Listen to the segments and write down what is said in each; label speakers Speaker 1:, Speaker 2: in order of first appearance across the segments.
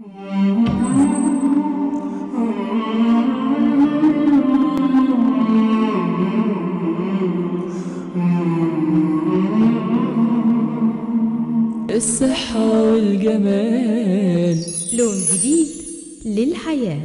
Speaker 1: الصحة والجمال
Speaker 2: لون جديد للحياة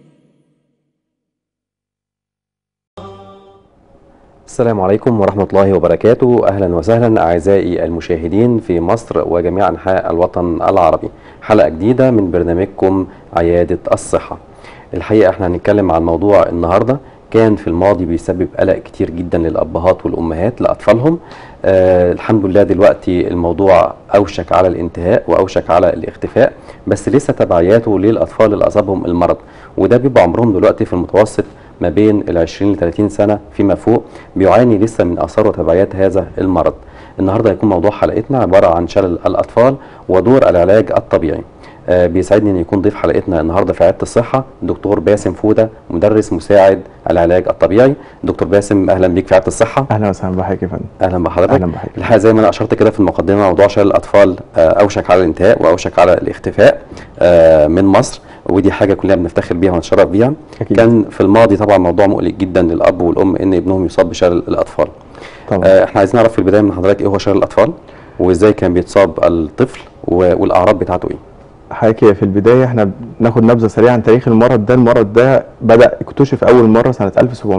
Speaker 3: السلام عليكم ورحمة الله وبركاته أهلا وسهلا أعزائي المشاهدين في مصر وجميع أنحاء الوطن العربي حلقة جديدة من برنامجكم عيادة الصحة الحقيقة احنا هنتكلم عن موضوع النهاردة كان في الماضي بيسبب قلق كتير جدا للأبهات والأمهات لأطفالهم آه الحمد لله دلوقتي الموضوع أوشك على الانتهاء وأوشك على الاختفاء بس لسه تبعياته للأطفال اللي أصابهم المرض وده بيبقى عمرهم دلوقتي في المتوسط ما بين ال 20 ل 30 سنة فيما فوق بيعاني لسه من آثار وتبعيات هذا المرض النهارده هيكون موضوع حلقتنا عبارة عن شلل الأطفال ودور العلاج الطبيعي آه بيسعدني ان يكون ضيف حلقتنا النهارده في عياده الصحه دكتور باسم فوده مدرس مساعد العلاج الطبيعي دكتور باسم اهلا بيك في عياده الصحه
Speaker 4: اهلا وسهلا بحضرتك يا فندم
Speaker 3: اهلا بحضرتك
Speaker 4: أهلا بحضرتك.
Speaker 3: الحقيقه زي ما انا اشرت كده في المقدمه موضوع شلل الاطفال آه اوشك على الانتهاء واوشك على الاختفاء آه من مصر ودي حاجه كلنا بنفتخر بيها ونتشرف بيها
Speaker 4: أكيد.
Speaker 3: كان في الماضي طبعا موضوع مقلق جدا للاب والام ان ابنهم يصاب بشلل الاطفال
Speaker 4: طبعا
Speaker 3: آه احنا عايزين نعرف في البدايه من حضرتك ايه هو شلل الاطفال وازاي كان بيتصاب الطفل و- والاعراض بتاعته ايه
Speaker 4: حضرتك في البدايه احنا بناخد نبذه سريعه عن تاريخ المرض ده المرض ده بدا اكتشف اول مره سنه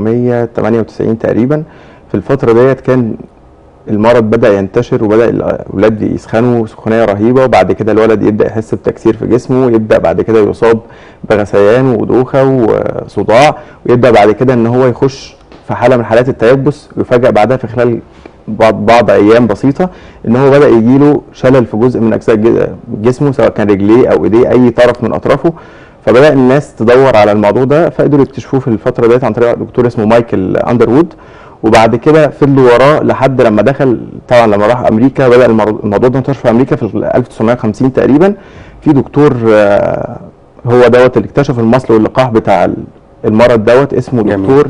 Speaker 4: 1798 تقريبا في الفتره ديت كان المرض بدا ينتشر وبدا الاولاد يسخنوا سخونيه رهيبه وبعد كده الولد يبدا يحس بتكسير في جسمه ويبدا بعد كده يصاب بغثيان ودوخه وصداع ويبدا بعد كده ان هو يخش في حاله من حالات التيبس ويفاجئ بعدها في خلال بعض, بعض ايام بسيطه ان هو بدا يجيله شلل في جزء من اجزاء ج- جسمه سواء كان رجليه او ايديه اي طرف من اطرافه فبدا الناس تدور على الموضوع ده فقدروا يكتشفوه في الفتره ديت عن طريق دكتور اسمه مايكل اندروود وبعد كده فضلوا وراه لحد لما دخل طبعا لما راح امريكا بدا المر- الموضوع ده انتشر في امريكا في 1950 تقريبا في دكتور آه، هو دوت اللي اكتشف المصل واللقاح بتاع ال- المرض دوت اسمه
Speaker 3: جميل.
Speaker 4: دكتور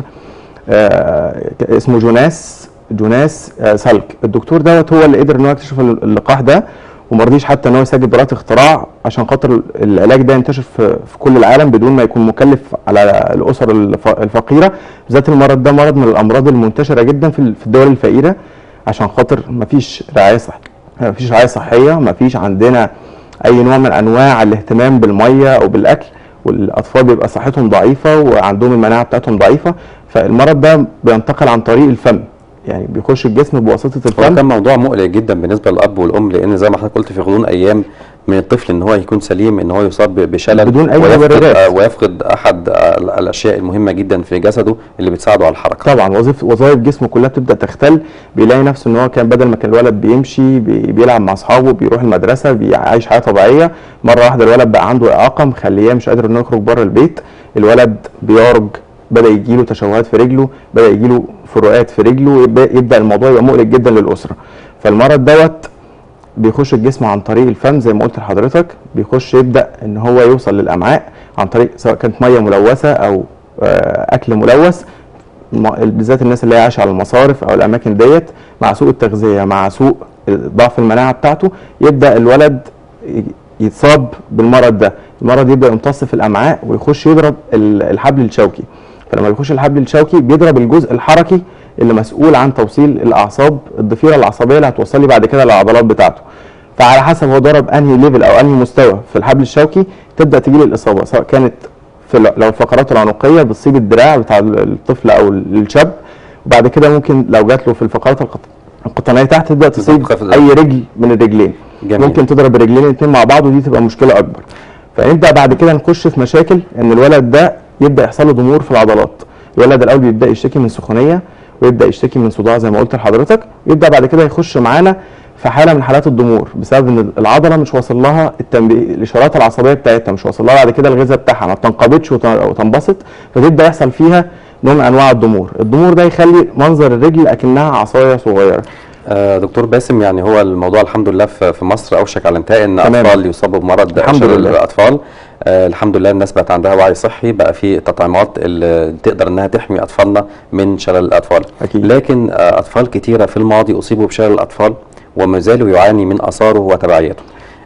Speaker 4: آه، اسمه جوناس جوناس آه، سالك الدكتور دوت هو اللي قدر ان هو يكتشف اللقاح ده وما رضيش حتى ان هو يسجل براءه اختراع عشان خاطر العلاج ده ينتشر في, في كل العالم بدون ما يكون مكلف على الاسر الف- الفقيره بالذات المرض ده مرض من الامراض المنتشره جدا في ال- في الدول الفقيره عشان خاطر ما فيش رعايه صحيه ما فيش رعايه صحيه ما فيش عندنا اي نوع من انواع الاهتمام بالميه او بالاكل والاطفال بيبقى صحتهم ضعيفه وعندهم المناعه بتاعتهم ضعيفه فالمرض ده بينتقل عن طريق الفم يعني بيخش الجسم بواسطه
Speaker 3: هو
Speaker 4: الفم
Speaker 3: كان موضوع مقلق جدا بالنسبه للاب والام لان زي ما حضرتك قلت في غضون ايام من الطفل ان هو يكون سليم ان هو يصاب بشلل
Speaker 4: بدون أي
Speaker 3: ويفقد,
Speaker 4: مبررات.
Speaker 3: آه، ويفقد احد آه، الاشياء المهمه جدا في جسده اللي بتساعده على الحركه
Speaker 4: طبعا وظيفه وظائف جسمه كلها بتبدا تختل بيلاقي نفسه ان هو كان بدل ما كان الولد بيمشي بي- بيلعب مع اصحابه بيروح المدرسه بيعيش حياه طبيعيه مره واحده الولد بقى عنده اعاقه مخليه مش قادر انه يخرج بره البيت الولد بيعرج بدا يجيله تشوهات في رجله بدا يجيله فروقات في رجله يبدا يبدا الموضوع يبقى مقلق جدا للاسره فالمرض دوت بيخش الجسم عن طريق الفم زي ما قلت لحضرتك بيخش يبدا ان هو يوصل للامعاء عن طريق سواء كانت ميه ملوثه او آه، اكل ملوث م- بالذات الناس اللي هي عايشه على المصارف او الاماكن ديت مع سوء التغذيه مع سوء ضعف المناعه بتاعته يبدا الولد ي- يتصاب بالمرض ده المرض يبدا يمتص في الامعاء ويخش يضرب ال- الحبل الشوكي فلما بيخش الحبل الشوكي بيضرب الجزء الحركي اللي مسؤول عن توصيل الاعصاب الضفيره العصبيه اللي هتوصل لي بعد كده للعضلات بتاعته فعلى حسب هو ضرب انهي ليفل او انهي مستوى في الحبل الشوكي تبدا تجي لي الاصابه سواء كانت في ال- لو الفقرات العنقيه بتصيب الدراع بتاع الطفل او الشاب وبعد كده ممكن لو جات له في الفقرات القط- القطنيه تحت تبدا تصيب
Speaker 3: في الرجل.
Speaker 4: اي رجل من الرجلين
Speaker 3: جميل.
Speaker 4: ممكن تضرب الرجلين الاثنين مع بعض ودي تبقى مشكله اكبر فنبدا بعد كده نخش في مشاكل ان الولد ده يبدا يحصل له ضمور في العضلات الولد الاول بيبدا يشتكي من سخونيه ويبدا يشتكي من صداع زي ما قلت لحضرتك يبدا بعد كده يخش معانا في حاله من حالات الضمور بسبب ان العضله مش واصل لها التنبي... الاشارات العصبيه بتاعتها مش واصل لها بعد كده الغذاء بتاعها ما بتنقبضش وت- وتنبسط فتبدا يحصل فيها نوع من انواع الضمور الضمور ده يخلي منظر الرجل اكنها عصايه صغيره
Speaker 3: آه، دكتور باسم يعني هو الموضوع الحمد لله في في مصر اوشك على الانتهاء ان
Speaker 4: تمام.
Speaker 3: اطفال يصابوا بمرض
Speaker 4: الحمد
Speaker 3: شلل
Speaker 4: لله.
Speaker 3: الاطفال آه، الحمد لله الناس بقت عندها وعي صحي بقى في تطعيمات اللي تقدر انها تحمي اطفالنا من شلل الاطفال
Speaker 4: أكيد.
Speaker 3: لكن آه، اطفال كتيره في الماضي اصيبوا بشلل الاطفال وما زالوا يعاني من اثاره وتبعياته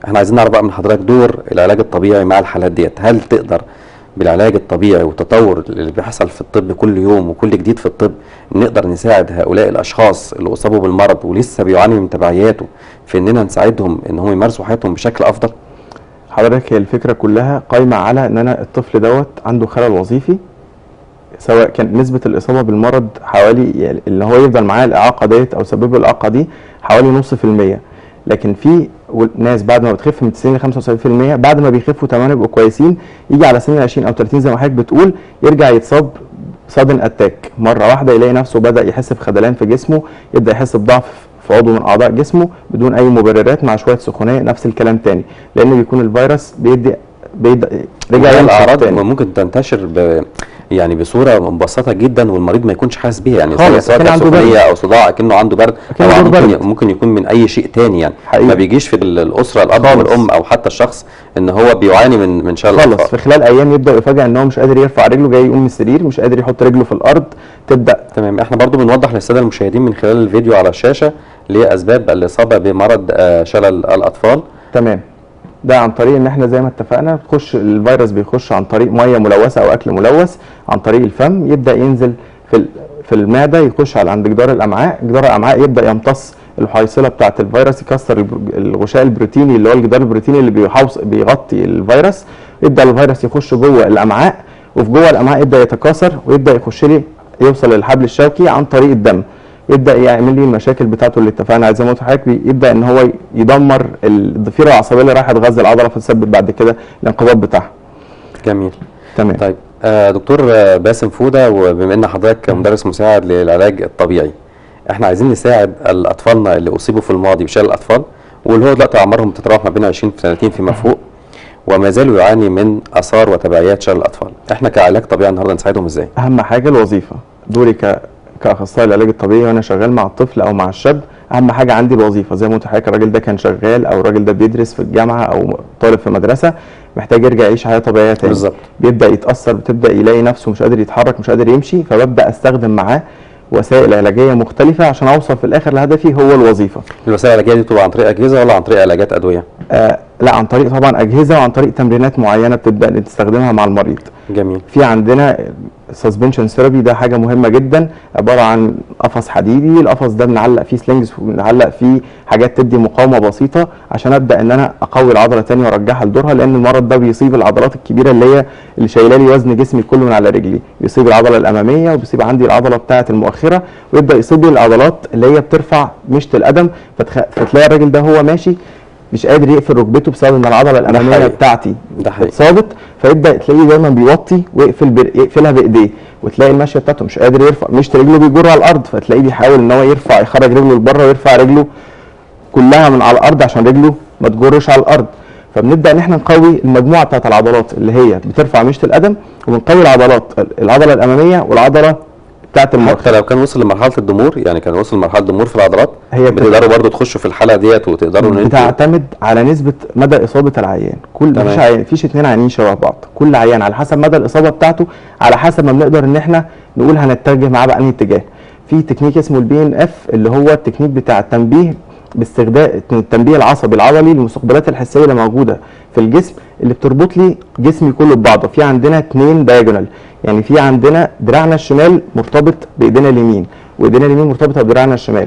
Speaker 3: احنا عايزين نعرف بقى من حضرتك دور العلاج الطبيعي مع الحالات ديت هل تقدر بالعلاج الطبيعي والتطور اللي بيحصل في الطب كل يوم وكل جديد في الطب نقدر نساعد هؤلاء الاشخاص اللي اصابوا بالمرض ولسه بيعانوا من تبعياته في اننا نساعدهم ان هم يمارسوا حياتهم بشكل افضل
Speaker 4: حضرتك هي الفكره كلها قايمه على ان انا الطفل دوت عنده خلل وظيفي سواء كان نسبه الاصابه بالمرض حوالي يعني اللي هو يفضل معاه الاعاقه ديت او سبب له الاعاقه دي حوالي نص في المية لكن في و- ناس بعد ما بتخف من 90 ل 75% بعد ما بيخفوا تماما يبقوا كويسين يجي على سن 20 او 30 زي ما حضرتك بتقول يرجع يتصاب صادن اتاك مره واحده يلاقي نفسه بدا يحس بخدلان في جسمه يبدا يحس بضعف في عضو من اعضاء جسمه بدون اي مبررات مع شويه سخونيه نفس الكلام تاني لان بيكون الفيروس بيدي بيد... رجع
Speaker 3: وهي
Speaker 4: ينشط
Speaker 3: الاعراض
Speaker 4: تاني
Speaker 3: ممكن تنتشر ب يعني بصوره مبسطه جدا والمريض ما يكونش حاسس بيها يعني
Speaker 4: خالص،
Speaker 3: سواء
Speaker 4: أكن
Speaker 3: كانت
Speaker 4: عنده
Speaker 3: سخونيه
Speaker 4: برد.
Speaker 3: او صداع اكنه عنده برد
Speaker 4: أكنه
Speaker 3: او
Speaker 4: عنده
Speaker 3: ممكن
Speaker 4: برد.
Speaker 3: ممكن يكون من اي شيء تاني يعني
Speaker 4: حقيقي.
Speaker 3: ما بيجيش في ال- الاسره الاب
Speaker 4: خالص.
Speaker 3: والام او حتى الشخص ان هو بيعاني من من شلل
Speaker 4: خالص
Speaker 3: الأطفال.
Speaker 4: في خلال ايام يبدا يفاجئ ان هو مش قادر يرفع رجله جاي يقوم من السرير مش قادر يحط رجله في الارض تبدا
Speaker 3: تمام احنا برضو بنوضح للساده المشاهدين من خلال الفيديو على الشاشه لاسباب الاصابه بمرض آه، شلل الاطفال
Speaker 4: تمام ده عن طريق ان احنا زي ما اتفقنا بتخش الفيروس بيخش عن طريق ميه ملوثه او اكل ملوث عن طريق الفم يبدا ينزل في ال- في المعده يخش على عند جدار الامعاء جدار الامعاء يبدا يمتص الحيصله بتاعه الفيروس يكسر الب- الغشاء البروتيني اللي هو الجدار البروتيني اللي بيحوص بيغطي الفيروس يبدا الفيروس يخش جوه الامعاء وفي جوه الامعاء يبدا يتكاثر ويبدا يخش لي يوصل للحبل الشوكي عن طريق الدم يبدا يعمل لي المشاكل بتاعته اللي اتفقنا عليها زي ما قلت لحضرتك بي- يبدا ان هو يدمر الضفيره العصبيه اللي رايحه تغذي العضله فتسبب بعد كده الانقباض بتاعها
Speaker 3: جميل
Speaker 4: تمام
Speaker 3: طيب آه دكتور آه، باسم فوده وبما ان حضرتك مدرس مساعد للعلاج الطبيعي احنا عايزين نساعد الاطفالنا اللي اصيبوا في الماضي بشلل الاطفال واللي هو دلوقتي اعمارهم تتراوح ما بين 20 ل 30 فيما فوق وما زالوا يعاني من اثار وتبعيات شلل الاطفال احنا كعلاج طبيعي النهارده نساعدهم ازاي
Speaker 4: اهم حاجه الوظيفه دوري ك كاخصائي العلاج الطبيعي وانا شغال مع الطفل او مع الشاب اهم حاجه عندي الوظيفه زي ما قلت لحضرتك الراجل ده كان شغال او الراجل ده بيدرس في الجامعه او طالب في مدرسه محتاج يرجع يعيش حياه طبيعيه تاني
Speaker 3: بالظبط.
Speaker 4: بيبدا يتاثر بتبدا يلاقي نفسه مش قادر يتحرك مش قادر يمشي فببدا استخدم معاه وسائل علاجيه مختلفه عشان اوصل في الاخر لهدفي هو الوظيفه
Speaker 3: الوسائل العلاجيه دي بتبقى عن طريق اجهزه ولا عن طريق علاجات ادويه
Speaker 4: آه لا عن طريق طبعا اجهزه وعن طريق تمرينات معينه بتبدا تستخدمها مع المريض
Speaker 3: جميل
Speaker 4: في عندنا سسبنشن ثيرابي ده حاجه مهمه جدا عباره عن قفص حديدي القفص ده بنعلق فيه سلينجز بنعلق فيه حاجات تدي مقاومه بسيطه عشان ابدا ان انا اقوي العضله تاني وارجعها لدورها لان المرض ده بيصيب العضلات الكبيره اللي هي اللي شايله لي وزن جسمي كله من على رجلي بيصيب العضله الاماميه وبيصيب عندي العضله بتاعه المؤخره ويبدا يصيب لي العضلات اللي هي بترفع مشط القدم فتخ... فتلاقي الراجل ده هو ماشي مش قادر يقفل ركبته بسبب ان العضله الاماميه
Speaker 3: حقيقي.
Speaker 4: بتاعتي
Speaker 3: ده حقيقي.
Speaker 4: اتصابت فيبدا تلاقيه دايما بيوطي ويقفل بر... يقفلها بايديه وتلاقي المشيه بتاعته مش قادر يرفع مش رجله بيجر على الارض فتلاقيه بيحاول ان هو يرفع يخرج رجله لبره ويرفع رجله كلها من على الارض عشان رجله ما تجرش على الارض فبنبدا ان احنا نقوي المجموعه بتاعت العضلات اللي هي بترفع مشط القدم وبنقوي العضلات العضله الاماميه والعضله بتاعت المؤخره
Speaker 3: حتى لو كان وصل لمرحله الضمور يعني كان وصل لمرحله ضمور في العضلات
Speaker 4: هي بتبقى-
Speaker 3: بتقدروا برضو تخشوا في الحاله ديت وتقدروا ان انتوا
Speaker 4: بتعتمد على نسبه مدى اصابه العيان كل
Speaker 3: تمام.
Speaker 4: مفيش عيان مفيش اتنين عيانين شبه بعض كل عيان على حسب مدى الاصابه بتاعته على حسب ما بنقدر ان احنا نقول هنتجه معاه بقى انهي اتجاه في تكنيك اسمه البي ان اف اللي هو التكنيك بتاع التنبيه باستخدام التنبيه العصبي العضلي للمستقبلات الحسيه اللي موجوده في الجسم اللي بتربط لي جسمي كله ببعضه في عندنا اتنين دايجونال يعني في عندنا دراعنا الشمال مرتبط بايدينا اليمين وايدينا اليمين مرتبطه بدراعنا الشمال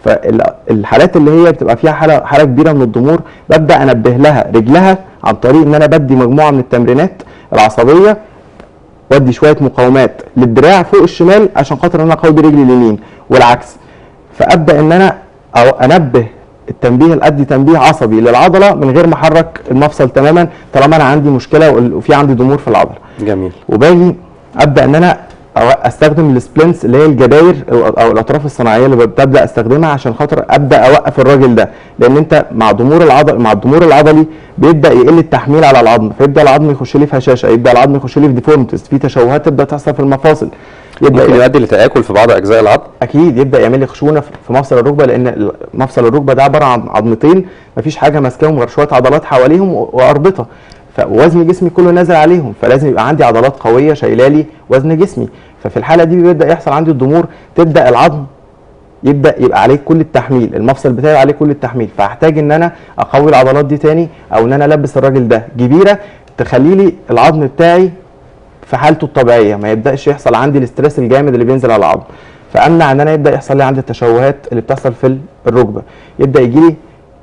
Speaker 4: فالحالات اللي هي بتبقى فيها حاله حاله كبيره من الضمور ببدا انبه لها رجلها عن طريق ان انا بدي مجموعه من التمرينات العصبيه وادي شويه مقاومات للدراع فوق الشمال عشان خاطر ان انا اقوي برجلي اليمين والعكس فابدا ان انا أو انبه التنبيه ادي تنبيه عصبي للعضله من غير ما احرك المفصل تماما طالما انا عندي مشكله وفي عندي ضمور في العضله
Speaker 3: جميل
Speaker 4: وباجي ابدا ان انا أو- استخدم السبلنتس اللي هي الجداير او أو الاطراف الصناعيه اللي ببدا استخدمها عشان خاطر ابدا اوقف الراجل ده لان انت مع ضمور العضل مع الضمور العضلي بيبدا يقل التحميل على العظم فيبدا العظم يخش لي في هشاشه يبدا العظم يخش لي في ديفورمتس في تشوهات تبدا تحصل في المفاصل يبدا
Speaker 3: ممكن
Speaker 4: ي-
Speaker 3: يؤدي لتآكل في بعض اجزاء العظم
Speaker 4: اكيد يبدا يعمل لي خشونه في في مفصل الركبه لان ال- مفصل الركبه ده عباره عن عظمتين مفيش حاجه ماسكاهم غير شويه عضلات حواليهم و- واربطه فوزن جسمي كله نازل عليهم فلازم يبقى عندي عضلات قويه شايله لي وزن جسمي ففي الحاله دي بيبدا يحصل عندي الضمور تبدا العظم يبدا يبقى عليه كل التحميل المفصل بتاعي عليه كل التحميل فهحتاج ان انا اقوي العضلات دي تاني او ان انا البس الراجل ده جبيره تخلي لي العظم بتاعي في حالته الطبيعيه ما يبداش يحصل عندي الاسترس الجامد اللي بينزل على العظم فامنع ان انا يبدا يحصل لي عندي التشوهات اللي بتحصل في الركبه يبدا يجي لي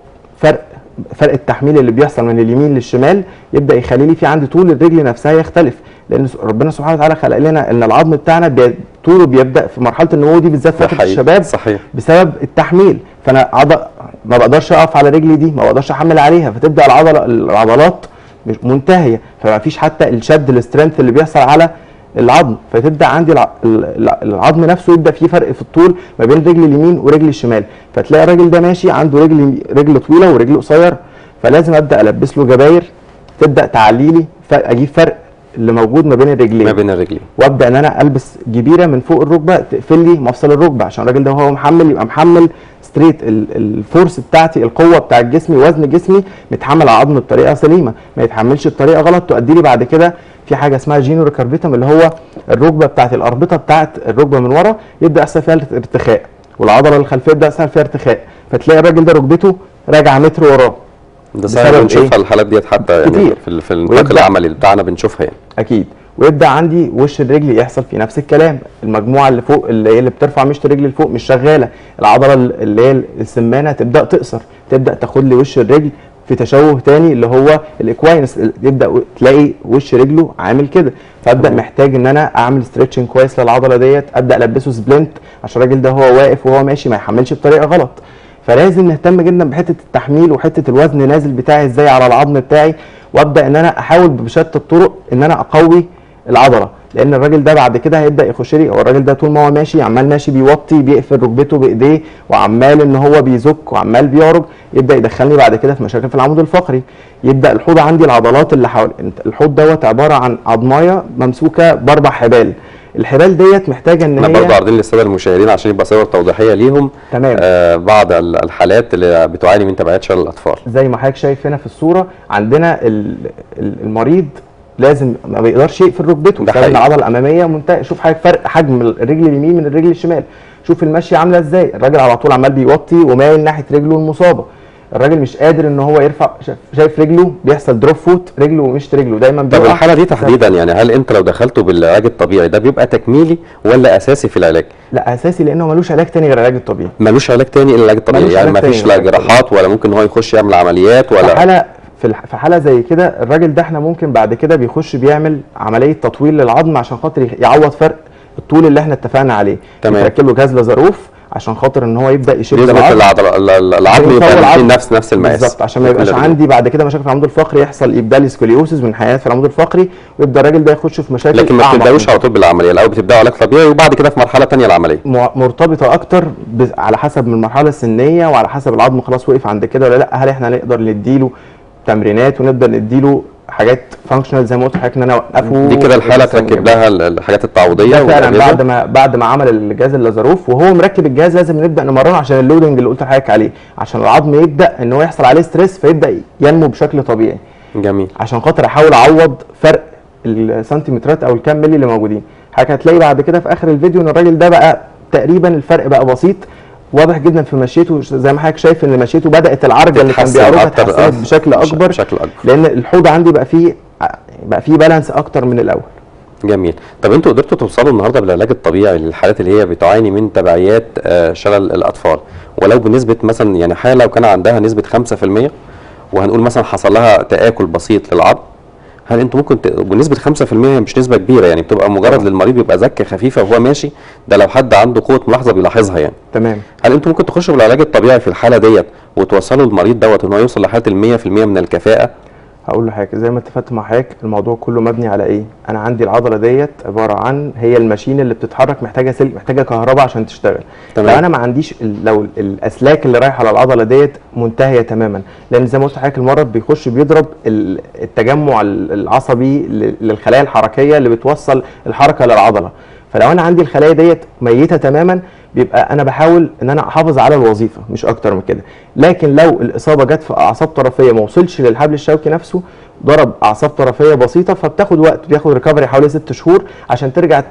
Speaker 4: فرق فرق التحميل اللي بيحصل من اليمين للشمال يبدا يخلي لي في عندي طول الرجل نفسها يختلف لان ربنا سبحانه وتعالى خلق لنا ان العظم بتاعنا بي- طوله بيبدا في مرحله النمو دي بالذات
Speaker 3: ده
Speaker 4: فتره
Speaker 3: حقيقي.
Speaker 4: الشباب
Speaker 3: صحيح
Speaker 4: بسبب التحميل فانا عض... ما بقدرش اقف على رجلي دي ما بقدرش احمل عليها فتبدا العضله العضلات مش منتهيه فما فيش حتى الشد الاسترنث اللي بيحصل على العظم فتبدا عندي الع... الع- العظم نفسه يبدا فيه فرق في الطول ما بين رجل اليمين ورجل الشمال فتلاقي الراجل ده ماشي عنده رجل رجل طويله ورجل قصيره فلازم ابدا البس له جباير تبدا تعلي لي فرق اجيب فرق اللي موجود ما بين الرجلين
Speaker 3: ما بين الرجلين
Speaker 4: وابدا ان انا البس جبيره من فوق الركبه تقفل لي مفصل الركبه عشان الراجل ده وهو محمل يبقى محمل ستريت ال- الفورس بتاعتي القوه بتاع جسمي وزن جسمي متحمل على العظم بطريقه سليمه ما يتحملش بطريقه غلط تؤدي لي بعد كده في حاجه اسمها جينو ريكاربيتم اللي هو الركبه بتاعت الاربطه بتاعت الركبه من ورا يبدا يحصل فيها ارتخاء والعضله الخلفيه يبدا يحصل فيها ارتخاء فتلاقي الراجل ده ركبته راجعه متر وراه
Speaker 3: ده
Speaker 4: بسبب
Speaker 3: سهل بنشوفها
Speaker 4: إيه؟
Speaker 3: الحالات ديت حتى يعني
Speaker 4: كتير.
Speaker 3: في ال- في النطاق
Speaker 4: ويبدأ-
Speaker 3: العملي بتاعنا بنشوفها يعني
Speaker 4: اكيد ويبدا عندي وش الرجل يحصل فيه نفس الكلام المجموعه اللي فوق اللي هي اللي بترفع مشط الرجل لفوق مش شغاله العضله اللي هي السمانه تبدا تقصر تبدا تاخد لي وش الرجل في تشوه تاني اللي هو الاكواينس يبدا و- تلاقي وش رجله عامل كده فابدا
Speaker 3: تمام.
Speaker 4: محتاج ان انا اعمل ستريتشنج كويس للعضله ديت ابدا البسه سبلنت عشان الراجل ده هو واقف وهو ماشي ما يحملش بطريقه غلط فلازم نهتم جدا بحته التحميل وحته الوزن نازل بتاعي ازاي على العظم بتاعي وابدا ان انا احاول بشتى الطرق ان انا اقوي العضله لان الراجل ده بعد كده هيبدا يخش لي هو الراجل ده طول ما هو ماشي عمال ماشي بيوطي بيقفل ركبته بايديه وعمال ان هو بيزك وعمال بيعرج يبدا يدخلني بعد كده في مشاكل في العمود الفقري يبدا الحوض عندي العضلات اللي حوالي انت- الحوض دوت عباره عن عظمايه ممسوكه باربع حبال الحبال ديت محتاجه ان
Speaker 3: احنا
Speaker 4: هي
Speaker 3: برضه عارضين للساده المشاهدين عشان يبقى صور توضيحيه ليهم
Speaker 4: تمام.
Speaker 3: آه بعض ال- الحالات اللي بتعاني من تبعات شلل الاطفال
Speaker 4: زي ما حضرتك شايف هنا في الصوره عندنا ال- ال- المريض لازم ما بيقدرش يقفل ركبته
Speaker 3: ده
Speaker 4: بسبب
Speaker 3: حقيقي.
Speaker 4: العضله الاماميه منتهى شوف حضرتك فرق حجم الرجل اليمين من الرجل الشمال شوف المشي عامله ازاي الراجل على طول عمال بيوطي ومايل ناحيه رجله المصابه الراجل مش قادر ان هو يرفع شايف- شايف رجله بيحصل دروب فوت رجله ومش رجله دايما
Speaker 3: طب
Speaker 4: بيقع
Speaker 3: الحاله دي تحديدا يعني هل انت لو دخلته بالعلاج الطبيعي ده بيبقى تكميلي ولا اساسي في العلاج؟
Speaker 4: لا اساسي لانه ملوش علاج تاني غير العلاج الطبيعي
Speaker 3: ملوش علاج تاني الا العلاج الطبيعي
Speaker 4: ملوش
Speaker 3: يعني
Speaker 4: علاج
Speaker 3: ما فيش
Speaker 4: تاني
Speaker 3: لا
Speaker 4: غير العلاج
Speaker 3: جراحات ولا ممكن هو يخش يعمل عمليات
Speaker 4: في
Speaker 3: ولا
Speaker 4: حاله في الح- في حاله زي كده الراجل ده احنا ممكن بعد كده بيخش بيعمل عمليه تطويل للعظم عشان خاطر يخ- يعوض فرق الطول اللي احنا اتفقنا عليه
Speaker 3: تمام.
Speaker 4: يتركب له جهاز لظروف عشان خاطر ان هو يبدا يشد
Speaker 3: يثبت
Speaker 4: العظم
Speaker 3: العضله ال- ال- العظم
Speaker 4: يطول
Speaker 3: يبقى
Speaker 4: العظم.
Speaker 3: الاثنين نفس نفس المقاس
Speaker 4: بالظبط عشان ما
Speaker 3: لكل
Speaker 4: يبقاش
Speaker 3: الرجال.
Speaker 4: عندي بعد كده مشاكل في العمود الفقري يحصل يبدا لي سكوليوسيس من حياه في العمود الفقري ويبدا الراجل ده يخش في مشاكل
Speaker 3: لكن ما
Speaker 4: أعمق
Speaker 3: بتبداوش
Speaker 4: من
Speaker 3: على
Speaker 4: كده.
Speaker 3: طول بالعمليه الاول بتبداوا علاج طبيعي وبعد كده في مرحله تانية العمليه
Speaker 4: م- مرتبطه اكتر ب... على حسب من المرحله السنيه وعلى حسب العظم خلاص وقف عند كده ولا لا هل احنا نقدر نديله تمرينات ونقدر نديله حاجات فانكشنال زي ما قلت لحضرتك ان انا اوقفه
Speaker 3: دي كده الحاله
Speaker 4: ويحصل
Speaker 3: تركب
Speaker 4: جنبه.
Speaker 3: لها ال- الحاجات التعويضيه
Speaker 4: ده فعلا
Speaker 3: والأجهزة.
Speaker 4: بعد ما بعد ما عمل الجهاز اللازاروف وهو مركب الجهاز لازم نبدا نمرنه عشان اللودنج اللي قلت لحضرتك عليه عشان العظم يبدا ان هو يحصل عليه ستريس فيبدا ينمو بشكل طبيعي
Speaker 3: جميل
Speaker 4: عشان خاطر احاول اعوض فرق السنتيمترات او الكام ملي اللي موجودين حضرتك هتلاقي بعد كده في اخر الفيديو ان الراجل ده بقى تقريبا الفرق بقى بسيط واضح جدا في مشيته زي ما حضرتك شايف ان مشيته بدات العرجه اللي كان
Speaker 3: تتحسن
Speaker 4: بيعرضها
Speaker 3: أكتر،
Speaker 4: اتحسنت
Speaker 3: آه،
Speaker 4: بشكل
Speaker 3: بش-
Speaker 4: اكبر
Speaker 3: بشكل اكبر
Speaker 4: لان الحوض عندي بقى فيه بقى فيه بالانس اكتر من الاول
Speaker 3: جميل طب انتوا قدرتوا توصلوا النهارده بالعلاج الطبيعي للحالات اللي هي بتعاني من تبعيات آه، شلل الاطفال ولو بنسبه مثلا يعني حاله وكان عندها نسبه 5% وهنقول مثلا حصل لها تاكل بسيط للعظم هل انتوا ممكن ت... بنسبه 5% مش نسبه كبيره يعني بتبقى مجرد
Speaker 4: طبعا.
Speaker 3: للمريض يبقى زكه خفيفه وهو ماشي ده لو حد عنده قوه ملاحظه بيلاحظها يعني
Speaker 4: تمام
Speaker 3: هل انتوا ممكن تخشوا بالعلاج الطبيعي في الحاله ديت وتوصلوا المريض دوت ان هو يوصل لحاله ال 100% من الكفاءه
Speaker 4: هقول له حاجه زي ما اتفقت مع حضرتك الموضوع كله مبني على ايه انا عندي العضله ديت عباره عن هي الماشين اللي بتتحرك محتاجه سلك محتاجه كهرباء عشان تشتغل
Speaker 3: تمام.
Speaker 4: لو انا ما عنديش ال- لو الاسلاك اللي رايحه على العضله ديت منتهيه تماما لان زي ما قلت لحضرتك المرض بيخش بيضرب ال- التجمع ال- العصبي ل- للخلايا الحركيه اللي بتوصل الحركه للعضله فلو انا عندي الخلايا ديت ميته تماما بيبقى انا بحاول ان انا احافظ على الوظيفه مش اكتر من كده لكن لو الاصابه جت في اعصاب طرفيه ما وصلش للحبل الشوكي نفسه ضرب اعصاب طرفيه بسيطه فبتاخد وقت بياخد ريكفري حوالي ست شهور عشان ترجع ت-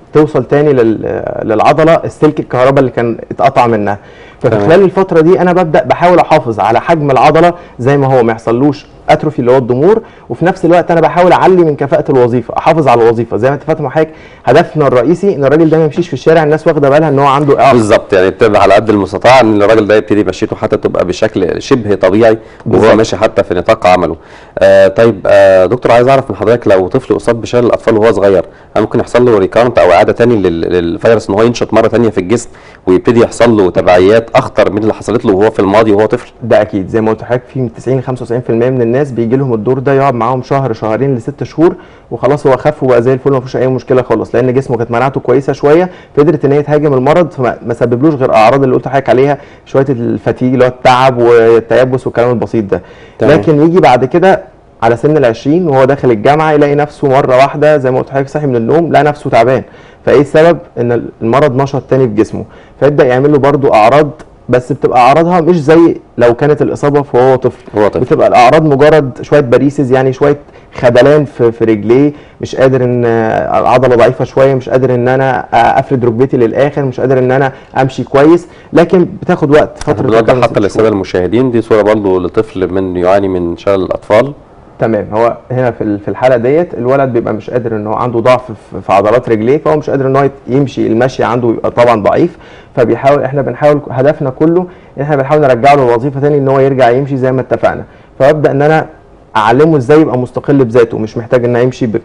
Speaker 4: توصل تاني لل- للعضله السلك الكهرباء اللي كان اتقطع منها ففي
Speaker 3: تمام.
Speaker 4: خلال الفتره دي انا ببدا بحاول احافظ على حجم العضله زي ما هو ما يحصلوش اتروفي اللي هو الضمور وفي نفس الوقت انا بحاول اعلي من كفاءه الوظيفه احافظ على الوظيفه زي ما اتفقت مع حضرتك هدفنا الرئيسي ان الراجل ده ما يمشيش في الشارع الناس واخده بالها ان هو عنده اعاقه
Speaker 3: بالظبط يعني بتبقى على قد المستطاع ان الراجل ده يبتدي مشيته حتى تبقى بشكل شبه طبيعي وهو
Speaker 4: بالظبط.
Speaker 3: ماشي حتى في نطاق عمله. آه طيب آه دكتور عايز اعرف من حضرتك لو طفل اصاب بشلل الاطفال وهو صغير هل ممكن يحصل له ريكارنت او اعاده تاني لل- للفيروس ان هو ينشط مره تانيه في الجسم ويبتدي يحصل له تبعيات اخطر من اللي حصلت له وهو في الماضي وهو طفل؟
Speaker 4: ده اكيد زي ما قلت لحضرتك في من 90 ل 95% من الناس بيجي لهم الدور ده يقعد معاهم شهر شهرين لست شهور وخلاص هو خف وبقى زي الفل ما فيهوش اي مشكله خالص لان جسمه كانت مناعته كويسه شويه فقدرت ان هي تهاجم المرض فما ما سببلوش غير اعراض اللي قلت لحضرتك عليها شويه الفتيج اللي هو التعب والتيبس والكلام البسيط ده
Speaker 3: تمام.
Speaker 4: لكن يجي بعد كده على سن ال 20 وهو داخل الجامعه يلاقي نفسه مره واحده زي ما قلت لحضرتك صاحي من النوم لقى نفسه تعبان فايه السبب ان المرض نشط تاني في جسمه فيبدا يعمل له برضو اعراض بس بتبقى اعراضها مش زي لو كانت الاصابه وهو طفل
Speaker 3: هو طفل.
Speaker 4: بتبقى الاعراض مجرد شويه باريسز يعني شويه خدلان في في رجليه مش قادر ان آه، العضله ضعيفه شويه مش قادر ان انا آه، افرد ركبتي للاخر مش قادر ان انا امشي كويس لكن بتاخد وقت فتره
Speaker 3: بنوضح
Speaker 4: قدام
Speaker 3: حتى
Speaker 4: ست
Speaker 3: للساده
Speaker 4: شهور.
Speaker 3: المشاهدين دي صوره برضه لطفل من يعاني من شلل الاطفال
Speaker 4: تمام هو هنا في ال- في الحاله ديت الولد بيبقى مش قادر ان هو عنده ضعف في- في عضلات رجليه فهو مش قادر ان هو يت- يمشي المشي عنده بيبقى طبعا ضعيف فبيحاول احنا بنحاول هدفنا كله ان احنا بنحاول نرجع له الوظيفه تاني ان هو يرجع يمشي زي ما اتفقنا فابدا ان انا اعلمه ازاي يبقى مستقل بذاته مش محتاج ان يمشي ب-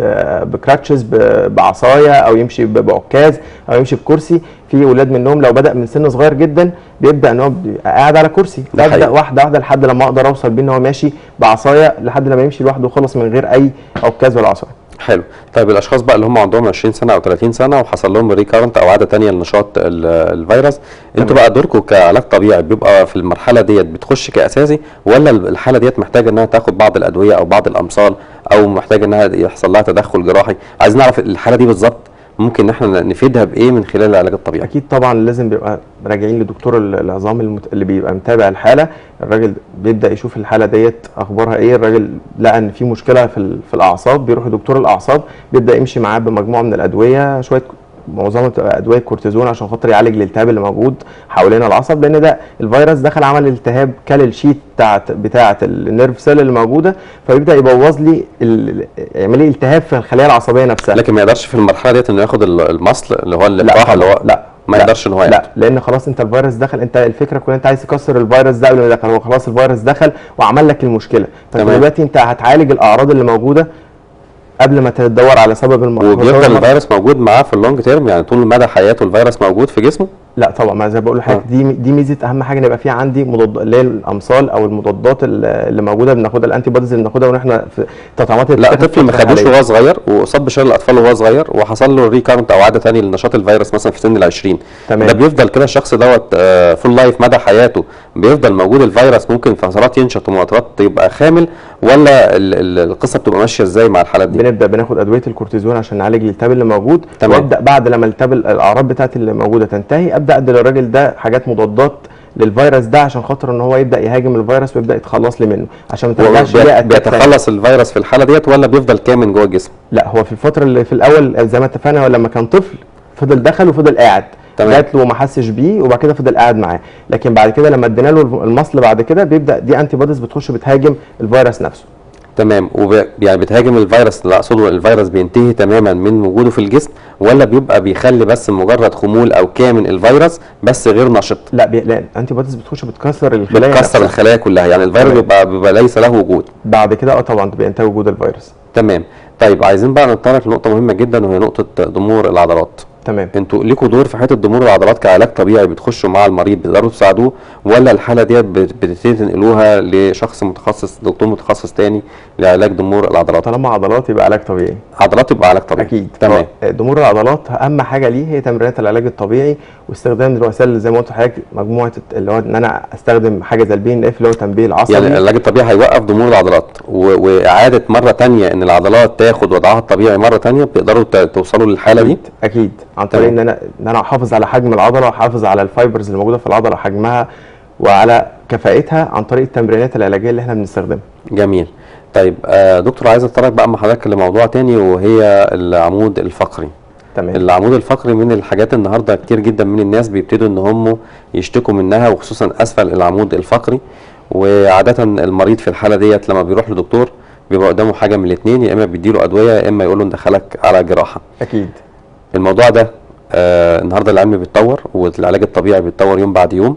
Speaker 4: ب- بكراتشز ب- بعصايه او يمشي ب- بعكاز او يمشي بكرسي في اولاد منهم لو بدا من سن صغير جدا بيبدا ان هو بيبقى قاعد على كرسي
Speaker 3: ده
Speaker 4: فابدا
Speaker 3: حقيقي.
Speaker 4: واحده واحده لحد لما اقدر اوصل بيه ان هو ماشي بعصايه لحد لما يمشي لوحده خالص من غير اي عكاز ولا عصايه
Speaker 3: حلو طيب الاشخاص بقى اللي هم عندهم 20 سنه او 30 سنه وحصل لهم ريكارنت او عاده تانية لنشاط ال- الفيروس انتوا بقى دوركم كعلاج طبيعي بيبقى في المرحله ديت بتخش كاساسي ولا الحاله ديت محتاجه انها تاخد بعض الادويه او بعض الامصال او محتاجه انها يحصل لها تدخل جراحي عايزين نعرف الحاله دي بالظبط ممكن ان احنا نفيدها بايه من خلال العلاج الطبيعي
Speaker 4: اكيد طبعا لازم بيبقى راجعين لدكتور ال- العظام المت... اللي بيبقى متابع الحاله الراجل بيبدا يشوف الحاله ديت اخبارها ايه الراجل لقى ان في مشكله في, ال... في الاعصاب بيروح لدكتور الاعصاب بيبدا يمشي معاه بمجموعه من الادويه شويه معظمها بتبقى ادويه كورتيزون عشان خاطر يعالج الالتهاب اللي موجود حوالين العصب لان ده الفيروس دخل عمل التهاب كل الشيت بتاعت بتاعه النيرف سيل اللي موجوده فبيبدا يبوظ لي ال... يعمل لي التهاب في الخلايا العصبيه نفسها
Speaker 3: لكن ما يقدرش في المرحله ديت انه ياخد ال- المصل اللي هو اللقاح اللي هو
Speaker 4: لا
Speaker 3: ما
Speaker 4: لا،
Speaker 3: يقدرش ان هو ياخده
Speaker 4: لا لان خلاص انت الفيروس دخل انت الفكره كلها انت عايز تكسر الفيروس ده قبل ما يدخل هو خلاص الفيروس دخل وعمل لك المشكله فانت
Speaker 3: تمام.
Speaker 4: دلوقتي انت هتعالج الاعراض اللي موجوده قبل ما تدور على سبب المرض
Speaker 3: وبيفضل
Speaker 4: سبب المرض-
Speaker 3: الفيروس موجود معاه في اللونج تيرم يعني طول مدى حياته الفيروس موجود في جسمه
Speaker 4: لا طبعا ما زي ما بقول لحضرتك دي دي ميزه اهم حاجه ان يبقى في عندي مضاد اللي هي الامصال او المضادات اللي اللي موجوده بناخدها الانتي بوديز اللي بناخدها واحنا في التطعيمات اللي
Speaker 3: لا
Speaker 4: بتتاخد
Speaker 3: طفل ما
Speaker 4: في
Speaker 3: خدوش
Speaker 4: الحالية.
Speaker 3: وهو صغير واصاب بشلل الاطفال وهو صغير وحصل له ريكارنت او عاده تاني لنشاط الفيروس مثلا في سن ال 20
Speaker 4: تمام.
Speaker 3: ده بيفضل كده الشخص دوت فول لايف مدى حياته بيفضل موجود الفيروس ممكن في فترات ينشط وفترات يبقى خامل ولا ال- ال- القصه بتبقى ماشيه ازاي مع الحالات دي؟
Speaker 4: بنبدا بناخد ادويه الكورتيزون عشان نعالج الالتهاب اللي موجود
Speaker 3: تمام.
Speaker 4: وابدا بعد لما الالتهاب الاعراض بتاعت اللي موجوده تنتهي ابدا ادي للراجل ده حاجات مضادات للفيروس ده عشان خاطر ان هو يبدا يهاجم الفيروس ويبدا يتخلص لي منه عشان ما
Speaker 3: هو
Speaker 4: ترجعش
Speaker 3: بي-
Speaker 4: ليه أتاك تاني.
Speaker 3: بيتخلص الفيروس في الحاله ديت ولا بيفضل كامن جوه الجسم؟
Speaker 4: لا هو في الفتره اللي في الاول زي ما اتفقنا هو لما كان طفل فضل دخل وفضل قاعد
Speaker 3: تمام.
Speaker 4: جات له وما حسش بيه وبعد كده فضل قاعد معاه لكن بعد كده لما ادينا له المصل بعد كده بيبدا دي انتي بوديز بتخش بتهاجم الفيروس نفسه
Speaker 3: تمام وب... يعني بتهاجم الفيروس اللي اقصده الفيروس بينتهي تماما من وجوده في الجسم ولا بيبقى بيخلي بس مجرد خمول او كامن الفيروس بس غير نشط
Speaker 4: لا بي... لا الانتي بوديز بتخش بتكسر الخلايا
Speaker 3: بتكسر
Speaker 4: نفسها.
Speaker 3: الخلايا كلها يعني الفيروس
Speaker 4: تمام.
Speaker 3: بيبقى, بيبقى ليس له وجود
Speaker 4: بعد كده اه طبعا بينتهي وجود الفيروس
Speaker 3: تمام طيب عايزين بقى نتطرق لنقطه مهمه جدا وهي نقطه ضمور العضلات
Speaker 4: تمام
Speaker 3: انتوا ليكوا دور في حته ضمور العضلات كعلاج طبيعي بتخشوا مع المريض بتقدروا تساعدوه ولا الحاله ديت بت- بتبتدي تنقلوها لشخص متخصص دكتور متخصص تاني لعلاج ضمور العضلات
Speaker 4: طالما عضلات يبقى علاج طبيعي
Speaker 3: عضلات يبقى علاج طبيعي
Speaker 4: اكيد
Speaker 3: تمام
Speaker 4: هو ضمور العضلات اهم حاجه ليه هي تمرينات العلاج الطبيعي واستخدام الوسائل اللي زي ما قلت لحضرتك مجموعه اللي هو ان انا استخدم حاجه زي البي ان اف اللي هو تنبيه العصبي
Speaker 3: يعني العلاج الطبيعي هيوقف ضمور العضلات و... واعاده مره تانية ان العضلات تاخد وضعها الطبيعي مره تانية بتقدروا ت... توصلوا للحاله دي
Speaker 4: اكيد اكيد عن طريق
Speaker 3: تمام.
Speaker 4: ان انا ان انا احافظ على حجم العضله واحافظ على الفايبرز اللي موجوده في العضله حجمها وعلى كفاءتها عن طريق التمرينات العلاجيه اللي احنا بنستخدمها
Speaker 3: جميل طيب آه دكتور عايز اتطرق بقى مع حضرتك لموضوع تاني وهي العمود الفقري
Speaker 4: تمام
Speaker 3: العمود الفقري من الحاجات النهارده كتير جدا من الناس بيبتدوا ان هم يشتكوا منها وخصوصا اسفل العمود الفقري وعاده المريض في الحاله ديت لما بيروح لدكتور بيبقى قدامه حاجه من الاثنين يا اما بيديله ادويه يا اما يقول له ندخلك على جراحه
Speaker 4: اكيد
Speaker 3: الموضوع ده آه النهارده العلم بيتطور والعلاج الطبيعي بيتطور يوم بعد يوم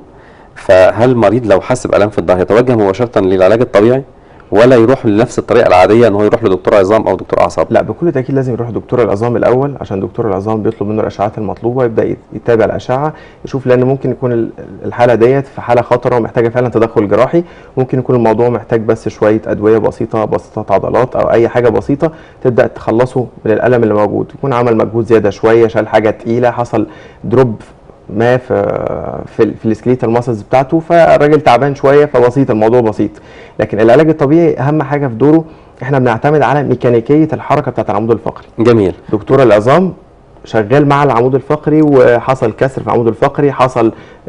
Speaker 3: فهل المريض لو حس بالام في الظهر يتوجه مباشره للعلاج الطبيعي ولا يروح لنفس الطريقه العاديه ان هو يروح لدكتور عظام او دكتور اعصاب
Speaker 4: لا بكل تاكيد لازم يروح دكتور العظام الاول عشان دكتور العظام بيطلب منه الاشعات المطلوبه يبدا يت- يتابع الاشعه يشوف لان ممكن يكون ال- الحاله ديت في حاله خطره ومحتاجه فعلا تدخل جراحي ممكن يكون الموضوع محتاج بس شويه ادويه بسيطه بسيطه عضلات او اي حاجه بسيطه تبدا تخلصه من الالم اللي موجود يكون عمل مجهود زياده شويه شال حاجه تقيله حصل دروب ما في في, في السكليتال ماسلز بتاعته فالراجل تعبان شويه فبسيط الموضوع بسيط لكن العلاج الطبيعي اهم حاجه في دوره احنا بنعتمد على ميكانيكيه الحركه بتاعت العمود الفقري
Speaker 3: جميل
Speaker 4: دكتور العظام شغال مع العمود الفقري وحصل كسر في العمود الفقري حصل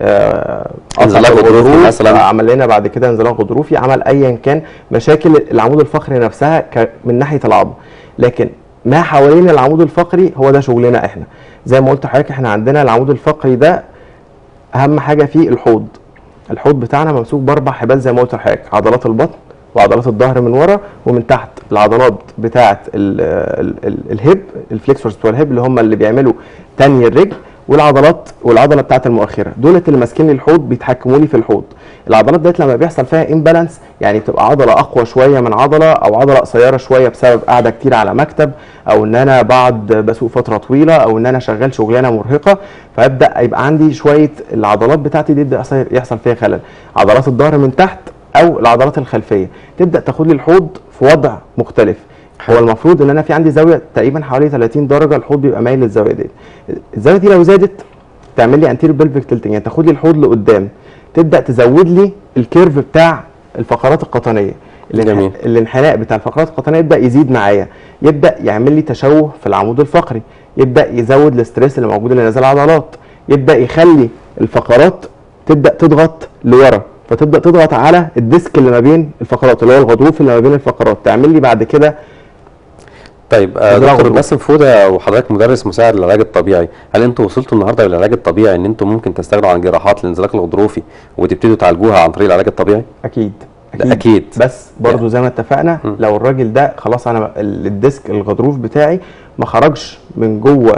Speaker 4: آه قطع
Speaker 3: انزلاق
Speaker 4: في
Speaker 3: غضروفي
Speaker 4: الغضروف،
Speaker 3: مثلاً.
Speaker 4: عمل لنا بعد كده انزلاق غضروفي عمل ايا كان مشاكل العمود الفقري نفسها ك- من ناحيه العظم لكن ما حوالين العمود الفقري هو ده شغلنا احنا زي ما قلت لحضرتك احنا عندنا العمود الفقري ده اهم حاجه فيه الحوض الحوض بتاعنا ممسوك باربع حبال زي ما قلت لحضرتك عضلات البطن وعضلات الظهر من ورا ومن تحت العضلات بتاعه ال- ال- ال- الهيب الفليكسورز بتوع الهيب اللي هم اللي بيعملوا تاني الرجل والعضلات والعضله بتاعه المؤخره دولت اللي ماسكين لي الحوض بيتحكموا لي في الحوض العضلات ديت لما بيحصل فيها امبالانس يعني تبقى عضله اقوى شويه من عضله او عضله قصيره شويه بسبب قاعده كتير على مكتب او ان انا بقعد بسوق فتره طويله او ان انا شغال شغلانه مرهقه فابدا يبقى عندي شويه العضلات بتاعتي دي يبدا يحصل- يحصل فيها خلل عضلات الظهر من تحت او العضلات الخلفيه تبدا تاخد لي الحوض في وضع مختلف هو المفروض ان انا في عندي زاويه تقريبا حوالي 30 درجه الحوض بيبقى مايل للزاويه دي الزاويه دي لو زادت تعمل لي انتير بلفيك تلتنج يعني تاخد لي الحوض لقدام تبدا تزود لي الكيرف بتاع الفقرات القطنيه الانح-
Speaker 3: جميل.
Speaker 4: الانحناء بتاع الفقرات القطنيه يبدا يزيد معايا يبدا يعمل لي تشوه في العمود الفقري يبدا يزود الاستريس اللي موجود اللي نازل العضلات يبدا يخلي الفقرات تبدا تضغط لورا فتبدا تضغط على الديسك اللي ما بين الفقرات اللي هو الغضروف اللي ما بين الفقرات تعمل لي بعد كده
Speaker 3: طيب آه
Speaker 4: انزلاق
Speaker 3: دكتور
Speaker 4: غضروفي.
Speaker 3: باسم فوده وحضرتك مدرس مساعد للعلاج الطبيعي هل انتوا وصلتوا النهارده للعلاج الطبيعي ان انتوا ممكن تستغنوا عن جراحات الانزلاق الغضروفي وتبتدوا تعالجوها عن طريق العلاج الطبيعي
Speaker 4: اكيد
Speaker 3: ده أكيد.
Speaker 4: بس برضو زي ما اتفقنا
Speaker 3: م.
Speaker 4: لو الراجل ده خلاص انا ال- الديسك الغضروف بتاعي ما خرجش من جوه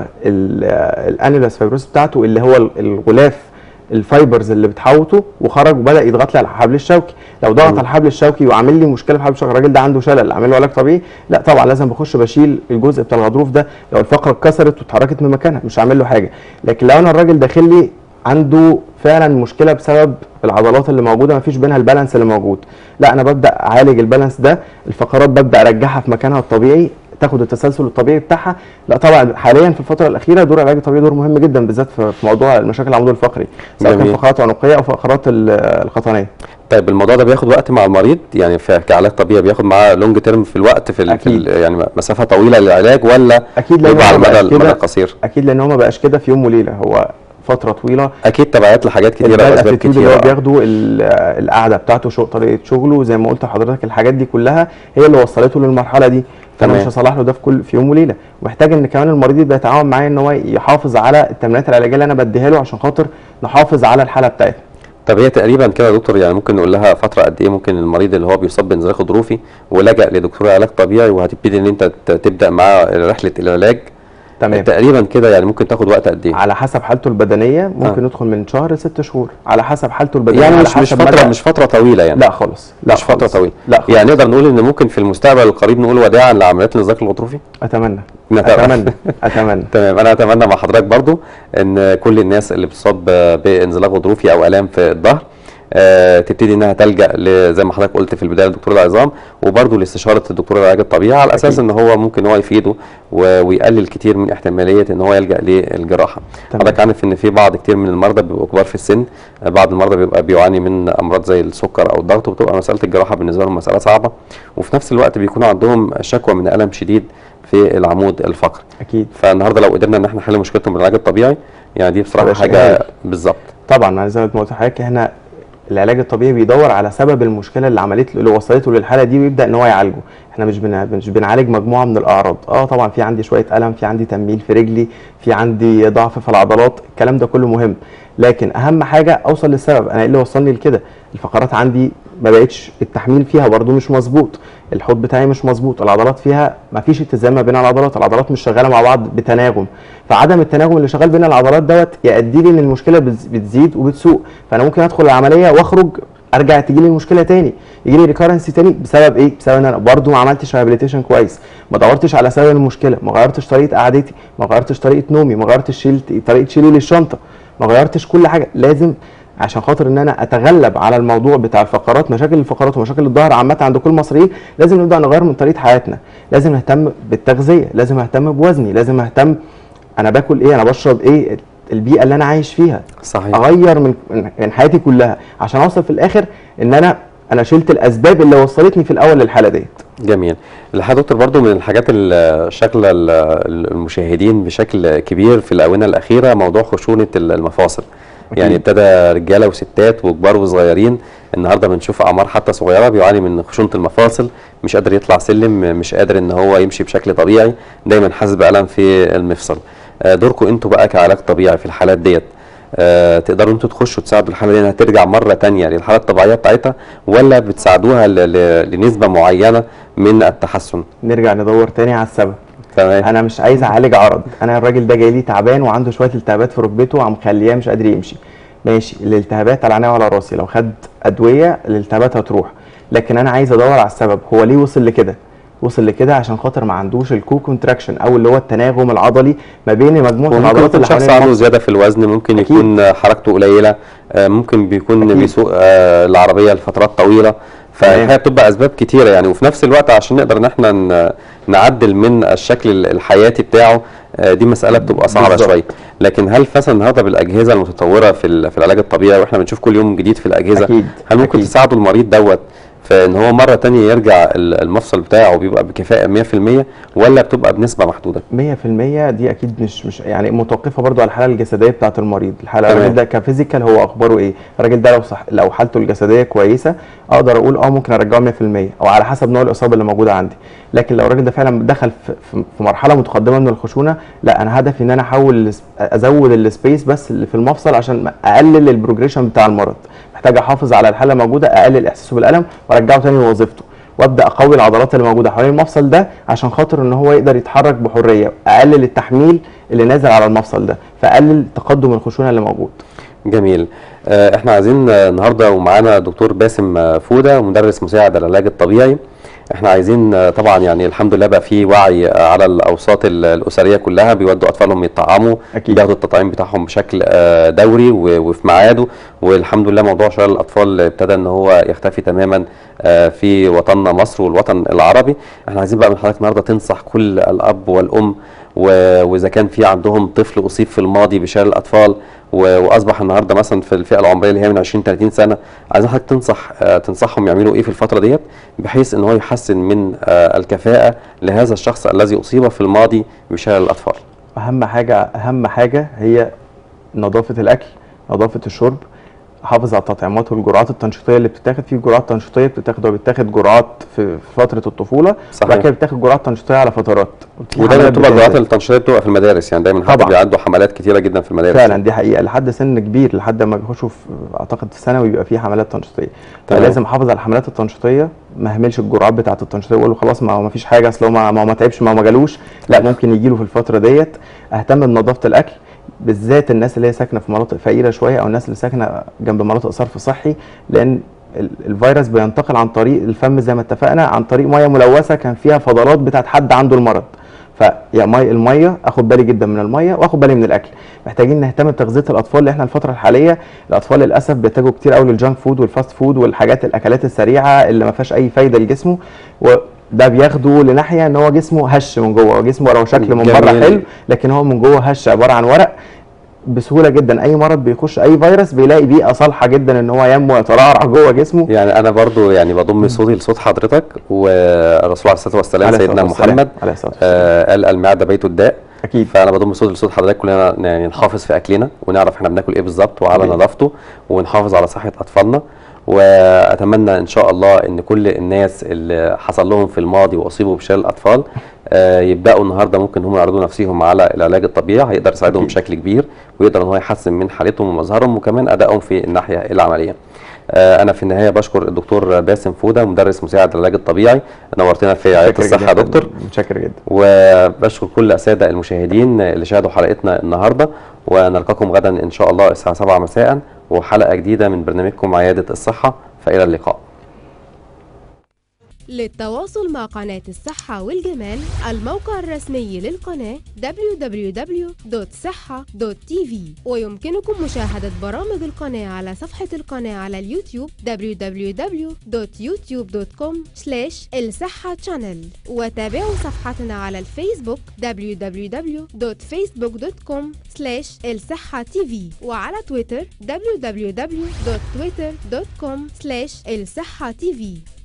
Speaker 4: الانيلاس فايبروس بتاعته اللي هو ال- الغلاف الفايبرز اللي بتحوطه وخرج وبدا يضغط لي على الحبل الشوكي لو ضغط على الحبل الشوكي وعامل لي مشكله في الحبل الشوكي الراجل ده عنده شلل اعمل له علاج طبيعي لا طبعا لازم بخش بشيل الجزء بتاع الغضروف ده لو الفقره اتكسرت واتحركت من مكانها مش هعمل له حاجه لكن لو انا الراجل داخل لي عنده فعلا مشكله بسبب العضلات اللي موجوده ما فيش بينها البالانس اللي موجود لا انا ببدا اعالج البالانس ده الفقرات ببدا ارجعها في مكانها الطبيعي تاخد التسلسل الطبيعي بتاعها لا طبعا حاليا في الفتره الاخيره دور العلاج الطبيعي دور مهم جدا بالذات في في موضوع المشاكل العمود الفقري سواء كان
Speaker 3: جميل.
Speaker 4: فقرات عنقيه او فقرات ال- القطنيه
Speaker 3: طيب الموضوع ده بياخد وقت مع المريض يعني في كعلاج طبيعي بياخد معاه لونج تيرم في الوقت في, ال- في
Speaker 4: أكيد.
Speaker 3: ال- يعني مسافه طويله للعلاج ولا
Speaker 4: اكيد لان
Speaker 3: بيبقى على
Speaker 4: هو ما
Speaker 3: المدى
Speaker 4: بقاش
Speaker 3: المدى
Speaker 4: كده
Speaker 3: القصير
Speaker 4: اكيد لان هو ما بقاش كده في يوم وليله هو فتره طويله
Speaker 3: اكيد تبعات لحاجات كتيره
Speaker 4: البال
Speaker 3: واسباب
Speaker 4: اتيتيود اللي هو
Speaker 3: كتيره
Speaker 4: بياخده ال- القعده بتاعته شو طريقه شغله زي ما قلت لحضرتك الحاجات دي كلها هي اللي وصلته للمرحله دي فانا
Speaker 3: تمام.
Speaker 4: مش هصلح له ده في كل في يوم وليله محتاج ان كمان المريض يبقى يتعاون معايا ان هو يحافظ على التمرينات العلاجيه اللي انا بديها له عشان خاطر نحافظ على الحاله بتاعتنا
Speaker 3: طب هي تقريبا كده يا دكتور يعني ممكن نقول لها فتره قد ايه ممكن المريض اللي هو بيصاب بانزلاق غضروفي ولجأ لدكتور علاج طبيعي وهتبتدي ان انت ت- تبدا معاه رحله العلاج
Speaker 4: تمام
Speaker 3: تقريبا كده يعني ممكن تاخد وقت قد ايه
Speaker 4: على حسب حالته البدنيه ممكن ندخل من شهر لست شهور على حسب حالته البدنيه
Speaker 3: يعني
Speaker 4: على
Speaker 3: مش مش
Speaker 4: حسب
Speaker 3: فتره
Speaker 4: مدى-
Speaker 3: مش فتره طويله يعني
Speaker 4: لا خالص لا
Speaker 3: مش فتره
Speaker 4: خالص.
Speaker 3: طويله
Speaker 4: لا خالص.
Speaker 3: يعني نقدر نقول ان ممكن في المستقبل القريب نقول وداعا لعمليات الانزلاق الغضروفي
Speaker 4: اتمنى
Speaker 3: نتمنى.
Speaker 4: اتمنى اتمنى
Speaker 3: تمام انا اتمنى مع حضرتك برضو ان كل الناس اللي بتصاب بانزلاق غضروفي او الام في الظهر آه، تبتدي انها تلجا ل- زي ما حضرتك قلت في البدايه لدكتور العظام وبرضه لاستشاره الدكتور العلاج الطبيعي على اساس
Speaker 4: أكيد.
Speaker 3: ان هو ممكن هو يفيده و- ويقلل كتير من احتماليه ان هو يلجا للجراحه
Speaker 4: تمام.
Speaker 3: حضرتك عارف ان في بعض كتير من المرضى بيبقوا كبار في السن آه، بعض المرضى بيبقى بيعاني من امراض زي السكر او الضغط وبتبقى مساله الجراحه بالنسبه لهم مساله صعبه وفي نفس الوقت بيكون عندهم شكوى من الم شديد في العمود الفقري
Speaker 4: اكيد
Speaker 3: فالنهارده لو قدرنا ان احنا نحل مشكلتهم بالعلاج الطبيعي يعني دي بصراحه
Speaker 4: يبقى شيء
Speaker 3: حاجه
Speaker 4: هايل.
Speaker 3: بالظبط
Speaker 4: طبعا انا زي ما قلت لحضرتك احنا العلاج الطبيعي بيدور على سبب المشكله اللي عملت له اللي وصلته للحاله دي ويبدا ان هو يعالجه احنا مش بن... مش بنعالج مجموعه من الاعراض اه طبعا في عندي شويه الم في عندي تنميل في رجلي في عندي ضعف في العضلات الكلام ده كله مهم لكن اهم حاجه اوصل للسبب انا ايه اللي وصلني لكده الفقرات عندي ما بقتش التحميل فيها برضو مش مظبوط الحوض بتاعي مش مظبوط العضلات فيها ما فيش اتزان ما بين العضلات العضلات مش شغاله مع بعض بتناغم فعدم التناغم اللي شغال بين العضلات دوت يؤدي لي ان المشكله بتز- بتزيد وبتسوء فانا ممكن ادخل العمليه واخرج ارجع تيجي لي المشكله تاني يجي لي ريكارنسي تاني بسبب ايه بسبب ان انا برضو ما عملتش ريهابيليتيشن كويس ما دورتش على سبب المشكله ما غيرتش طريقه قعدتي ما غيرتش طريقه نومي ما غيرتش شيلت طريقه شيلي للشنطه ما غيرتش كل حاجه لازم عشان خاطر ان انا اتغلب على الموضوع بتاع الفقرات مشاكل الفقرات ومشاكل الظهر عامه عند كل المصريين لازم نبدا نغير من طريقه حياتنا لازم نهتم بالتغذيه لازم اهتم بوزني لازم اهتم انا باكل ايه انا بشرب ايه البيئه اللي انا عايش فيها
Speaker 3: صحيح
Speaker 4: اغير من من حياتي كلها عشان اوصل في الاخر ان انا انا شلت الاسباب اللي وصلتني في الاول للحاله ديت
Speaker 3: جميل الحقيقه دكتور برضو من الحاجات اللي شاغله ال- المشاهدين بشكل كبير في الاونه الاخيره موضوع خشونه المفاصل
Speaker 4: أكيد.
Speaker 3: يعني ابتدى رجاله وستات وكبار وصغيرين النهارده بنشوف اعمار حتى صغيره بيعاني من خشونه المفاصل مش قادر يطلع سلم مش قادر ان هو يمشي بشكل طبيعي دايما حاسس بالم في المفصل آه، دوركم انتوا بقى كعلاج طبيعي في الحالات ديت آه، تقدروا انتوا تخشوا تساعدوا الحاله دي انها ترجع مره تانية للحاله الطبيعيه بتاعتها ولا بتساعدوها ل- ل- لنسبه معينه من التحسن
Speaker 4: نرجع ندور تاني على السبب
Speaker 3: تمام
Speaker 4: انا مش عايز اعالج عرض انا الراجل ده جاي لي تعبان وعنده شويه التهابات في ركبته وعم مخليه مش قادر يمشي ماشي الالتهابات على عيني وعلى راسي لو خد ادويه الالتهابات هتروح لكن انا عايز ادور على السبب هو ليه وصل لكده وصل لكده عشان خاطر ما عندوش الكو كونتراكشن او اللي هو التناغم العضلي ما بين مجموعه
Speaker 3: وممكن
Speaker 4: العضلات
Speaker 3: يكون
Speaker 4: اللي
Speaker 3: شخص
Speaker 4: حوالين
Speaker 3: عنده
Speaker 4: المفصل.
Speaker 3: زياده في الوزن ممكن
Speaker 4: أكيد.
Speaker 3: يكون حركته قليله آه، ممكن بيكون
Speaker 4: أكيد.
Speaker 3: بيسوق آه، العربيه لفترات طويله فهي
Speaker 4: تمام.
Speaker 3: بتبقى اسباب كتيره يعني وفي نفس الوقت عشان نقدر ان احنا ن- نعدل من الشكل الحياتي بتاعه آه، دي مساله بتبقى صعبه
Speaker 4: بالظبط.
Speaker 3: شويه لكن هل مثلا النهارده بالاجهزه المتطوره في ال- في العلاج الطبيعي واحنا بنشوف كل يوم جديد في الاجهزه
Speaker 4: أكيد.
Speaker 3: هل ممكن
Speaker 4: أكيد.
Speaker 3: تساعدوا المريض دوت في ان هو مره تانية يرجع ال- المفصل بتاعه بيبقى بكفاءه 100% ولا بتبقى بنسبه محدوده
Speaker 4: 100% دي اكيد مش مش يعني متوقفه برضو على الحاله الجسديه بتاعه المريض الحاله
Speaker 3: تمام.
Speaker 4: الراجل ده كفيزيكال هو اخباره ايه الراجل ده لو صح لو حالته الجسديه كويسه اقدر اقول اه ممكن ارجعه 100% او على حسب نوع الاصابه اللي موجوده عندي لكن لو الراجل ده فعلا دخل في, في, في مرحله متقدمه من الخشونه لا انا هدفي ان انا احول الس- ازود السبيس بس اللي في المفصل عشان اقلل البروجريشن بتاع المرض محتاج احافظ على الحاله الموجوده اقلل احساسه بالالم وارجعه تاني لوظيفته وابدا اقوي العضلات اللي موجوده حوالين المفصل ده عشان خاطر ان هو يقدر يتحرك بحريه اقلل التحميل اللي نازل على المفصل ده فاقلل تقدم الخشونه اللي موجود
Speaker 3: جميل آه، احنا عايزين آه، النهارده ومعانا دكتور باسم آه، فوده مدرس مساعد العلاج الطبيعي احنا عايزين آه، طبعا يعني الحمد لله بقى في وعي آه، على الاوساط ال- الاسريه كلها بيودوا اطفالهم يطعموا
Speaker 4: أكيد.
Speaker 3: بياخدوا التطعيم بتاعهم بشكل آه، دوري و- وفي ميعاده والحمد لله موضوع شلل الاطفال ابتدى ان هو يختفي تماما آه، في وطننا مصر والوطن العربي احنا عايزين بقى من حضرتك النهارده تنصح كل الاب والام و- واذا كان في عندهم طفل اصيب في الماضي بشلل الاطفال و- واصبح النهارده مثلا في الفئه العمريه اللي هي من 20 30 سنه عايزين حضرتك تنصح آه، تنصحهم يعملوا ايه في الفتره ديت بحيث ان هو يحسن من آه، الكفاءه لهذا الشخص الذي اصيب في الماضي بشلل الاطفال
Speaker 4: اهم حاجه اهم حاجه هي نظافه الاكل نظافه الشرب حافظ على التطعيمات والجرعات التنشيطيه اللي بتتاخد في جرعات تنشيطيه بتتاخد وبتاخد جرعات في في فتره الطفوله
Speaker 3: صحيح.
Speaker 4: وبعد كده بتاخد جرعات تنشيطيه على فترات في
Speaker 3: ودايما
Speaker 4: حملات
Speaker 3: بتبقى الجرعات
Speaker 4: بتنزل.
Speaker 3: التنشيطيه بتبقى في المدارس يعني دايما حتى
Speaker 4: طبعاً.
Speaker 3: بيعدوا حملات كتيره جدا في المدارس
Speaker 4: فعلا دي حقيقه لحد سن كبير لحد ما بيخشوا في اعتقد في ثانوي بيبقى فيه حملات تنشيطيه
Speaker 3: تمام.
Speaker 4: فلازم احافظ على الحملات التنشيطيه ما اهملش الجرعات بتاعه التنشيطيه واقول له خلاص ما هو ما فيش حاجه اصل هو ما ما هو ما تعبش ما هو ما جالوش لا ممكن يجي له في الفتره ديت اهتم بنظافه الاكل بالذات الناس اللي هي ساكنه في مناطق فقيره شويه او الناس اللي ساكنه جنب مناطق صرف صحي لان ال- الفيروس بينتقل عن طريق الفم زي ما اتفقنا عن طريق ميه ملوثه كان فيها فضلات بتاعت حد عنده المرض فيا مي الميه اخد بالي جدا من الميه واخد بالي من الاكل محتاجين نهتم بتغذيه الاطفال لان احنا الفتره الحاليه الاطفال للاسف بيتجهوا كتير قوي للجانك فود والفاست فود والحاجات الاكلات السريعه اللي ما فيهاش اي فايده لجسمه وده بياخده لناحيه ان هو جسمه هش من جوه هو جسمه لو شكل من بره
Speaker 3: جميل.
Speaker 4: حلو لكن هو من جوه هش عباره عن ورق بسهوله جدا اي مرض بيخش اي فيروس بيلاقي بيئه صالحه جدا ان هو ينمو ويترعرع جوه جسمه
Speaker 3: يعني انا برضو يعني بضم صوتي لصوت حضرتك والرسول عليه الصلاه والسلام
Speaker 4: عليه
Speaker 3: سيدنا
Speaker 4: الصلاة والسلام.
Speaker 3: محمد
Speaker 4: عليه الصلاه والسلام
Speaker 3: آه قال المعده بيت الداء
Speaker 4: اكيد
Speaker 3: فانا بضم صوت لصوت حضرتك كلنا يعني نحافظ في اكلنا ونعرف احنا بناكل ايه بالظبط وعلى
Speaker 4: أكيد.
Speaker 3: نظافته ونحافظ على صحه اطفالنا واتمنى ان شاء الله ان كل الناس اللي حصل لهم في الماضي واصيبوا بشلل الاطفال آه، يبداوا النهارده ممكن هم يعرضوا نفسهم على العلاج الطبيعي هيقدر يساعدهم
Speaker 4: أكيد.
Speaker 3: بشكل كبير ويقدر ان هو يحسن من حالتهم ومظهرهم وكمان ادائهم في الناحيه العمليه. آه، انا في النهايه بشكر الدكتور باسم فوده مدرس مساعد العلاج الطبيعي نورتنا في عياده
Speaker 4: متشكر
Speaker 3: الصحه يا
Speaker 4: جداً.
Speaker 3: دكتور.
Speaker 4: متشكر جدا
Speaker 3: وبشكر كل الساده المشاهدين اللي شاهدوا حلقتنا النهارده ونلقاكم غدا ان شاء الله الساعه 7 مساء وحلقه جديده من برنامجكم عياده الصحه فالى اللقاء
Speaker 2: للتواصل مع قناة الصحة والجمال الموقع الرسمي للقناة www.صحة.tv ويمكنكم مشاهدة برامج القناة على صفحة القناة على اليوتيوب www.youtube.com الصحة channel وتابعوا صفحتنا على الفيسبوك www.facebook.com الصحة tv وعلى تويتر www.twitter.com الصحة tv